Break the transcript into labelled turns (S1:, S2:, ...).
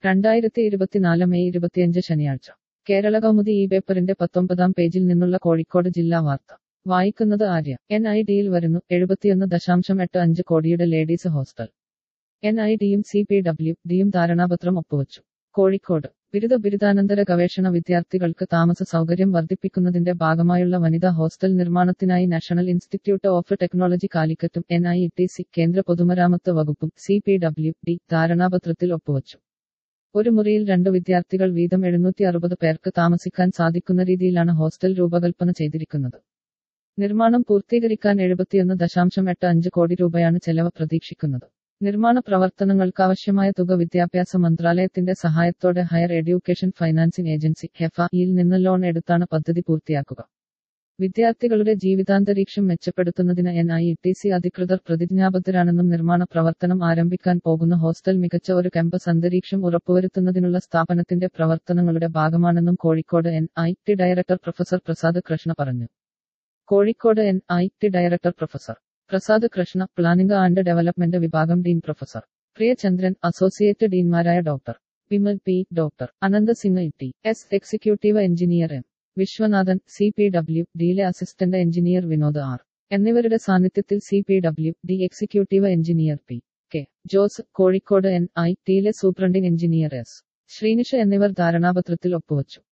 S1: രണ്ടായിരത്തി ഇരുപത്തിനാല് മെയ് ഇരുപത്തിയഞ്ച് ശനിയാഴ്ച കേരള കൗമുദി ഈ പേപ്പറിന്റെ പത്തൊമ്പതാം പേജിൽ നിന്നുള്ള കോഴിക്കോട് ജില്ലാ വാർത്ത വായിക്കുന്നത് ആര്യ എൻ ഐ ഡിയിൽ വരുന്നു എഴുപത്തിയൊന്ന് ദശാംശം എട്ട് അഞ്ച് കോടിയുടെ ലേഡീസ് ഹോസ്റ്റൽ എൻ ഐ ഡിയും സി പി ഡബ്ല്യു ഡിയും ധാരണാപത്രം ഒപ്പുവച്ചു കോഴിക്കോട് ബിരുദ ബിരുദാനന്തര ഗവേഷണ വിദ്യാർത്ഥികൾക്ക് താമസ സൗകര്യം വർദ്ധിപ്പിക്കുന്നതിന്റെ ഭാഗമായുള്ള വനിതാ ഹോസ്റ്റൽ നിർമ്മാണത്തിനായി നാഷണൽ ഇൻസ്റ്റിറ്റ്യൂട്ട് ഓഫ് ടെക്നോളജി കാലിക്കറ്റും എൻ ഐ ടി സി കേന്ദ്ര പൊതുമരാമത്ത് വകുപ്പും സി പി ഡബ്ല്യു ഡി ധാരണാപത്രത്തിൽ ഒപ്പുവച്ചു ഒരു മുറിയിൽ രണ്ട് വിദ്യാർത്ഥികൾ വീതം എഴുന്നൂറ്റി അറുപത് പേർക്ക് താമസിക്കാൻ സാധിക്കുന്ന രീതിയിലാണ് ഹോസ്റ്റൽ രൂപകൽപ്പന ചെയ്തിരിക്കുന്നത് നിർമ്മാണം പൂർത്തീകരിക്കാൻ എഴുപത്തിയൊന്ന് ദശാംശം എട്ട് അഞ്ച് കോടി രൂപയാണ് ചെലവ് പ്രതീക്ഷിക്കുന്നത് നിർമ്മാണ പ്രവർത്തനങ്ങൾക്കാവശ്യമായ തുക വിദ്യാഭ്യാസ മന്ത്രാലയത്തിന്റെ സഹായത്തോടെ ഹയർ എഡ്യൂക്കേഷൻ ഫൈനാൻസിംഗ് ഏജൻസി ഹെഫയിൽ നിന്ന് ലോൺ എടുത്താണ് പദ്ധതി പൂർത്തിയാക്കുക വിദ്യാർത്ഥികളുടെ ജീവിതാന്തരീക്ഷം മെച്ചപ്പെടുത്തുന്നതിന് എൻ ഐ ടി സി അധികൃതർ പ്രതിജ്ഞാബദ്ധരാണെന്നും നിർമ്മാണ പ്രവർത്തനം ആരംഭിക്കാൻ പോകുന്ന ഹോസ്റ്റൽ മികച്ച ഒരു ക്യാമ്പസ് അന്തരീക്ഷം ഉറപ്പുവരുത്തുന്നതിനുള്ള സ്ഥാപനത്തിന്റെ പ്രവർത്തനങ്ങളുടെ ഭാഗമാണെന്നും Kozhikode N I T director professor Prasad Krishna പറഞ്ഞു Kozhikode N I T director professor Prasad Krishna planning and development വിഭാഗം ഡീൻ പ്രൊഫസർ പ്രിയചന്ദ്രൻ അസോസിയേറ്റ് ഡീൻമാരായ doctor Vimal P doctor Anand Singh T S executive engineer M Viswanathan C P W ഡിയിലെ അസിസ്റ്റന്റ് എഞ്ചിനീയർ വിനോദ് ആർ എന്നിവരുടെ സാന്നിധ്യത്തിൽ C P W D executive engineer P K Jose Kozhikode N I ടിയിലെ superintending engineer S Sreenisha എന്നിവർ ധാരണാപത്രത്തിൽ ഒപ്പുവച്ചു